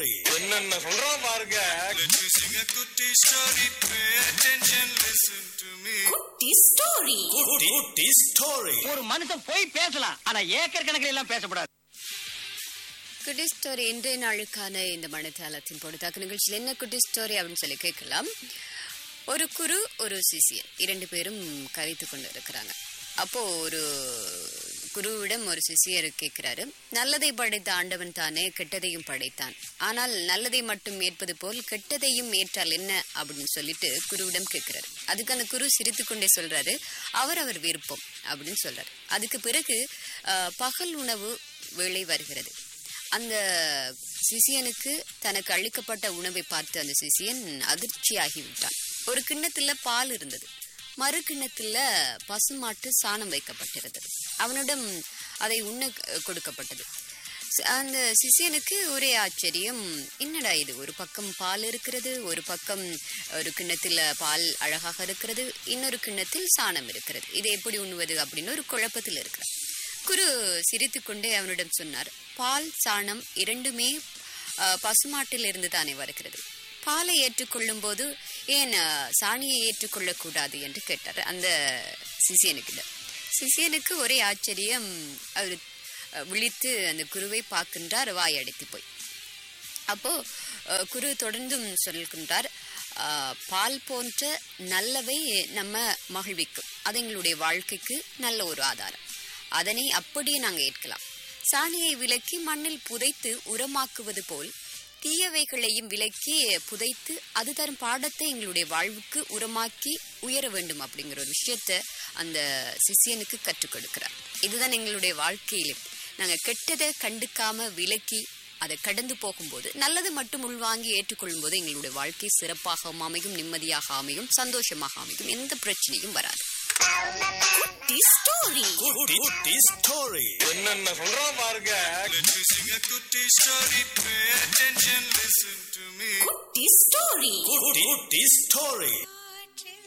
story. என்னென்ன சொல்றான் பாருங்க Let me sing a kutti story. Pay attention, listen to me. குட்டி ஸ்டோரி Kutti, Kutti story. ஒரு மனுஷன் போய் பேசலாம் ஆனா ஏக்கர் கணக்கில் எல்லாம் பேசக்கூடாது குட்டி ஸ்டோரி இன்றைய நாளுக்கான இந்த மனதாளத்தின் பொழுதாக்கு நிகழ்ச்சியில் என்ன குட்டி ஸ்டோரி அப்படின்னு சொல்லி கேட்கலாம் ஒரு குரு ஒரு சிசியன் இரண்டு பேரும் கரைத்து கொண்டு இருக்கிறாங்க அப்போ ஒரு குருவிடம் ஒரு சிசியர் கேட்கிறாரு நல்லதை படைத்த ஆண்டவன் தானே கெட்டதையும் படைத்தான் ஆனால் நல்லதை மட்டும் ஏற்பது போல் கெட்டதையும் ஏற்றால் என்ன அப்படின்னு சொல்லிட்டு குருவிடம் கேட்கிறாரு அதுக்கு அந்த குரு சிரித்து கொண்டே சொல்றாரு அவர் அவர் விருப்பம் அப்படின்னு சொல்றாரு அதுக்கு பிறகு அஹ், பகல் உணவு வேளை வருகிறது அந்த சிசியனுக்கு தனக்கு அளிக்கப்பட்ட உணவை பார்த்து அந்த சிசியன் அதிர்ச்சியாகி விட்டான் ஒரு கிண்ணத்துல பால் இருந்தது மறு கிண்ணத்துல பசுமாட்டு சாணம் வைக்கப்பட்டிருந்தது அவனிடம் அதை உண்ண க- கொடுக்கப்பட்டது ச- அந்த சிசியனுக்கு ஒரே ஆச்சரியம் என்னடா இது ஒரு பக்கம் பால் இருக்கிறது ஒரு பக்கம் ஒரு கிண்ணத்துல பால் அழகாக இருக்கிறது இன்னொரு கிண்ணத்தில் சாணம் இருக்கிறது இதை எப்படி உண்ணுவது அப்படின்னு ஒரு குழப்பத்தில் இருக்கிறார் குரு சிரித்துக்கொண்டே அவனிடம் சொன்னார் பால் சாணம் இரண்டுமே அஹ், பசுமாட்டிலிருந்து தானே வருகிறது பாலை ஏற்றுக்கொள்ளும் போது ஏன் அஹ், சாணியை ஏற்றுக்கொள்ளக்கூடாது என்று கேட்டார் அந்த சிசியனுக்கிட்ட சிசியனுக்கு ஒரே ஆச்சரியம் அவர் அஹ், விழித்து அந்த குருவை பார்க்கின்றார் வாய் அடைத்து போய் அப்போ அஹ், குரு தொடர்ந்தும் சொல்கின்றார் அஹ், பால் போன்ற நல்லவை நம்ம மகிழ்விக்கும் அது எங்களுடைய வாழ்க்கைக்கு நல்ல ஒரு ஆதாரம் அதனை அப்படியே நாங்கள் ஏற்கலாம் சாணியை விலக்கி மண்ணில் புதைத்து உரமாக்குவது போல் தீயவைகளையும் விலக்கி புதைத்து அது தரும் பாடத்தை எங்களுடைய வாழ்வுக்கு உரமாக்கி உயர வேண்டும் அப்படிங்கிற ஒரு விஷயத்த அந்த சிசியனுக்கு கற்றுக் கொடுக்கிறார் இதுதான் எங்களுடைய வாழ்க்கையிலும் நாங்கள் கெட்டதை கண்டுக்காம விலக்கி அதை கடந்து போகும்போது நல்லது மட்டும் உள்வாங்கி ஏற்றுக்கொள்ளும் போது எங்களுடைய வாழ்க்கை சிறப்பாக அமையும் நிம்மதியாக அமையும் சந்தோஷமாக அமையும் எந்த பிரச்சனையும் வராது குட்டி ஸ்டோரி Kutti, Kutti story. என்னென்ன சொல்றான் பாருங்க Let me sing a kutti story. Pay attention, listen to me. குட்டி ஸ்டோரி Kutti, Kutti story.